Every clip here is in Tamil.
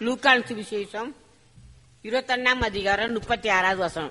லூக்கான் சுவிசேஷம் இருபத்தொன்னாம் அதிகாரம் முப்பத்தி ஆறாவது வசனம்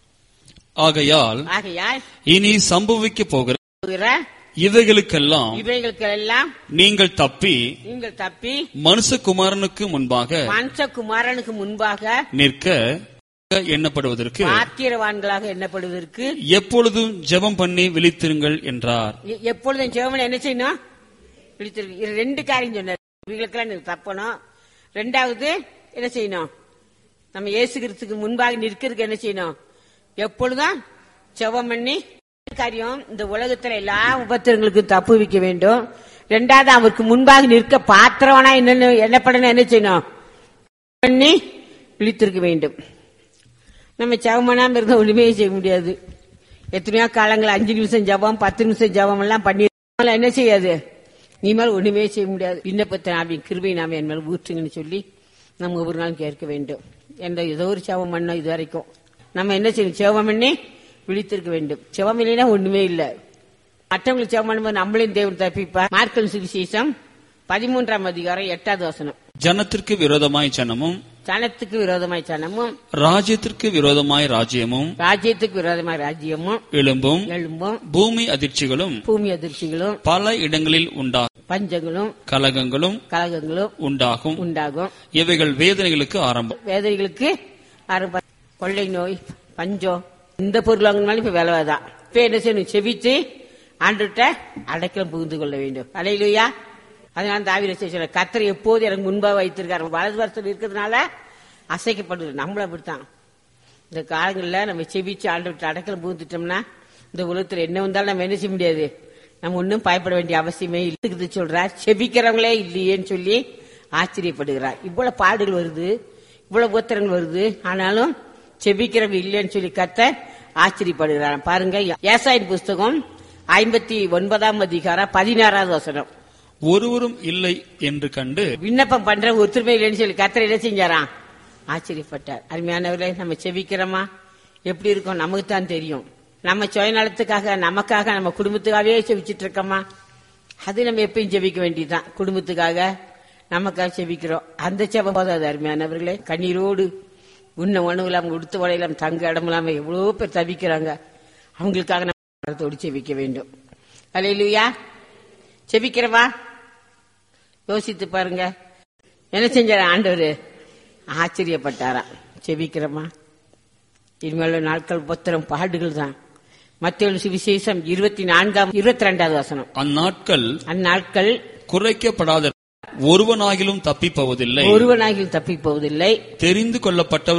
ஆகையால் ஆகையால் இனி சம்பவிக்க போகிற போகிற இவைகளுக்கெல்லாம் இவைகளுக்கெல்லாம் நீங்கள் தப்பி நீங்கள் தப்பி மனுஷகுமாரனுக்கு முன்பாக மனுஷகுமாரனுக்கு முன்பாக நிற்க எண்ணப்படுவதற்கு பாத்திரவான்களாக எண்ணப்படுவதற்கு எப்பொழுதும் ஜெபம் பண்ணி விழித்திருங்கள் என்றார் எ- எப்பொழுதும் சிவமன் என்ன செய்யணும் பிடித்திருக்கு இது ரெண்டு காரியம் சொன்னார் இவங்களுக்கெல்லாம் நீங்க தப்பணும் ரெண்டாவது என்ன செய்யணும் நம்ம இயேசுகிறதுக்கு முன்பாக நிற்கிறதுக்கு என்ன செய்யணும் எப்பொழுதும் ஜெபம் பண்ணி காரியம் இந்த உலகத்துல எல்லா உபத்திரங்களுக்கும் தப்பு வைக்க வேண்டும் ரெண்டாவது அவருக்கு முன்பாக நிற்க பாத்திரவனா என்னன்னு என்ன பண்ணணும் என்ன செய்யணும் பண்ணி விழித்திருக்க வேண்டும் நம்ம ஜெபம் பண்ணாம இருந்தா ஒண்ணுமே செய்ய முடியாது எத்தனையோ காலங்கள் அஞ்சு நிமிஷம் ஜெபம் பத்து நிமிஷம் ஜெபம் எல்லாம் பண்ணி அதெல்லாம் என்ன செய்யாது நீ மேல ஒண்ணுமே செய்ய முடியாது விண்ணப்பத்தை நாம கிருபை நாம என் மேல ஊற்றுங்கன்னு சொல்லி நம்ம ஒவ்வொரு நாளும் கேட்க வேண்டும் என்ற ஏதோ ஒரு ஜெபம் பண்ணோம் இது வரைக்கும் நம்ம என்ன செய்யணும் ஜெபம் பண்ணி விழித்திருக்க வேண்டும் ஜெபம் இல்லைன்னா ஒண்ணுமே இல்லை மற்றவங்களுக்கு ஜெபம் பண்ணும்போது நம்மளையும் தேவன் தப்பிப்பா மார்க்கல் சுவிசேஷம் பதிமூன்றாம் அதிகாரம் எட்டாவது வசனம் ஜனத்திற்கு விரோதமாய் ஜனமும் சனத்துக்கு விரோதமாய் சனமும் ராஜ்யத்திற்கு விரோதமாய் ராஜ்யமும் ராஜ்யத்துக்கு விரோதமாய் ராஜ்யமும் எழும்பும் எழும்பும் பூமி அதிர்ச்சிகளும் பூமி அதிர்ச்சிகளும் பல இடங்களில் உண்டாகும் பஞ்சங்களும் கலகங்களும் கலகங்களும் உண்டாகும் உண்டாகும் இவைகள் வேதனைகளுக்கு ஆரம்பம் வேதனைகளுக்கு ஆரம்ப கொள்ளை நோய் பஞ்சம் இந்த பொருள் வாங்கினாலும் இப்ப விலை தான் இப்ப என்ன செய்யணும் செவிச்சு ஆண்டுகிட்ட அடைக்கலம் புகுந்து கொள்ள வேண்டும் அலையிலுயா அதனால தாவிர சொல்ல கத்தரை எப்போது எனக்கு முன்பா வைத்திருக்காரு வலது வருஷம் இருக்கிறதுனால அசைக்கப்படுது நம்மளும் அப்படித்தான் இந்த காலங்களில் நம்ம செவிச்சு ஆண்டு விட்டு அடைக்கலம் புகுந்துட்டோம்னா இந்த உலகத்துல என்ன வந்தாலும் நம்ம என்ன செய்ய முடியாது நம்ம ஒன்றும் பயப்பட வேண்டிய அவசியமே இருக்குது சொல்றார் செபிக்கிறவங்களே இல்லையேன்னு சொல்லி ஆச்சரியப்படுகிறார் இவ்வளவு பாடுகள் வருது இவ்வளவு உத்தரங்கள் வருது ஆனாலும் செபிக்கிறவங்க இல்லைன்னு சொல்லி கத்த ஆச்சரியப்படுகிறார் பாருங்க ஏசாயின் புஸ்தகம் ஐம்பத்தி ஒன்பதாம் அதிகாரம் பதினாறாவது வசனம் ஒருவரும் இல்லை என்று கண்டு விண்ணப்பம் பண்ற ஒத்துமை இல்லைன்னு சொல்லி கத்தர் என்ன செஞ்சாராம் ஆச்சரியப்பட்டார் அருமையானவர்களே நம்ம செவிக்கிறோமா எப்படி இருக்கோம் நமக்கு தான் தெரியும் நம்ம சுயநலத்துக்காக நமக்காக நம்ம குடும்பத்துக்காகவே செவிச்சிட்டு இருக்கோமா அது நம்ம எப்பயும் செவிக்க வேண்டியதுதான் குடும்பத்துக்காக நமக்காக செவிக்கிறோம் அந்த செவ போதாது அருமையானவர்களே கண்ணீரோடு உண்ண உணவு இல்லாம உடுத்து உடையிலாம் தங்க இடம் இல்லாம எவ்வளவு பேர் தவிக்கிறாங்க அவங்களுக்காக நம்ம மரத்தோடு செவிக்க வேண்டும் அலையிலுயா செபிக்கிறவா யோசித்து பாருங்க என்ன செஞ்சார ஆண்டவர் ஆச்சரியப்பட்டாராம் செபிக்கிறமா இனிமேல் நாட்கள் புத்திரம் பாடுகள் தான் மத்திய சுவிசேஷம் இருபத்தி நான்காம் இருபத்தி ரெண்டாவது வசனம் அந்நாட்கள் அந்நாட்கள் குறைக்கப்படாத ஒருவனாகிலும் தப்பிப்போவதில்லை ஒருவனாகில் தப்பி போவதில்லை தெரிந்து கொள்ளப்பட்ட